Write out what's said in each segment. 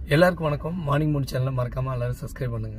எல்லாருக்கும் வணக்கம் மார்னிங் மூணு சேனலை மறக்காமல் எல்லாரும் சப்ஸ்கிரைப் பண்ணுங்கள்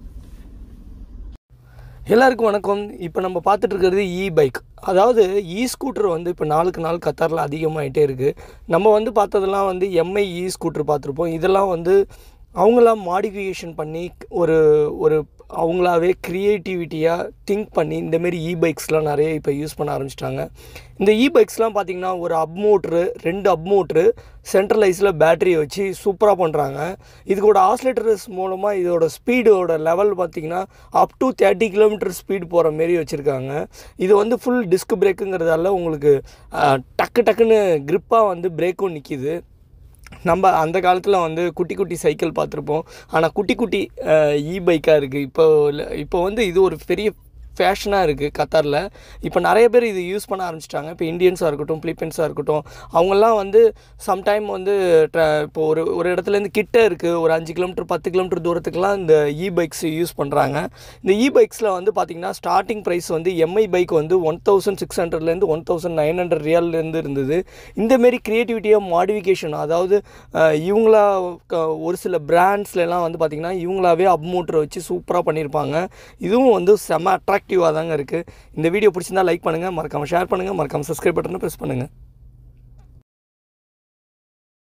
எல்லாருக்கும் வணக்கம் இப்போ நம்ம பார்த்துட்டு இருக்கிறது இ பைக் அதாவது இ ஸ்கூட்டர் வந்து இப்போ நாளுக்கு நாள் கத்தாரில் அதிகமாகிட்டே இருக்குது நம்ம வந்து பார்த்ததெல்லாம் வந்து எம்ஐ இ ஸ்கூட்டர் பார்த்துருப்போம் இதெல்லாம் வந்து அவங்களாம் மாடிஃபிகேஷன் பண்ணி ஒரு ஒரு அவங்களாவே க்ரியேட்டிவிட்டியாக திங்க் பண்ணி இந்தமாரி இ பைக்ஸ்லாம் நிறைய இப்போ யூஸ் பண்ண ஆரம்பிச்சிட்டாங்க இந்த இ பைக்ஸ்லாம் பார்த்திங்கன்னா ஒரு அப் மோட்ரு ரெண்டு அப் மோட்ரு சென்ட்ரலைஸில் பேட்டரியை வச்சு சூப்பராக பண்ணுறாங்க இதுக்கோட ஆஸ்லேட்டர்ஸ் மூலமாக இதோட ஸ்பீடோட லெவல் பார்த்திங்கன்னா up to thirty kilometre speed போகிற மாரி வச்சுருக்காங்க இது வந்து ஃபுல் டிஸ்க் பிரேக்குங்கிறதால உங்களுக்கு அஹ், டக்கு டக்குன்னு க்ரிப்பாக வந்து பிரேக்கும் நிற்கிது நம்ம அந்த காலத்தில் வந்து குட்டி குட்டி சைக்கிள் பார்த்துருப்போம் ஆனால் குட்டி குட்டி இ பைக்காக இருக்குது இப்போ இல்ல- இப்போ வந்து இது ஒரு பெரிய ஃபேஷனாக இருக்குது கத்தாரில் இப்போ நிறைய பேர் இது யூஸ் பண்ண ஆரம்பிச்சிட்டாங்க இப்போ இந்தியன்ஸாக இருக்கட்டும் பிலிப்பைன்ஸாக இருக்கட்டும் அவங்கெல்லாம் வந்து சம்டைம் வந்து ட்ர இப்போ ஒரு ஒரு இடத்துலேருந்து கிட்ட இருக்குது ஒரு அஞ்சு கிலோமீட்டர் பத்து கிலோமீட்டர் தூரத்துக்குலாம் இந்த இ பைக்ஸ் யூஸ் பண்ணுறாங்க இந்த இ பைக்ஸில் வந்து பார்த்திங்கன்னா ஸ்டார்டிங் ப்ரைஸ் வந்து எம்ஐ பைக் வந்து ஒன் தௌசண்ட் சிக்ஸ் ஹண்ட்ரட்லேருந்து ஒன் தௌசண்ட் நைன் ஹண்ட்ரட் ரியால்லேருந்து இருந்தது இந்தமாரி க்ரியேட்டிவிட்டியாக மாடிஃபிகேஷன் அதாவது அஹ், இவங்களா க- ஒரு சில பிராண்ட்ஸ்லாம் வந்து பார்த்திங்கன்னா இவங்களாவே அப் மோட்டரை வச்சு சூப்பராக பண்ணியிருப்பாங்க இதுவும் வந்து செம்ம அட்ராக்டிவாக தாங்க இருக்குது இந்த வீடியோ பிடிச்சிருந்தா லைக் பண்ணுங்கள் மறக்காமல் ஷேர் பண்ணுங்கள் மறக்காமல் சப்ஸ்கிரைப் பட்டனை ப்ரெஸ் பண்ணுங்கள்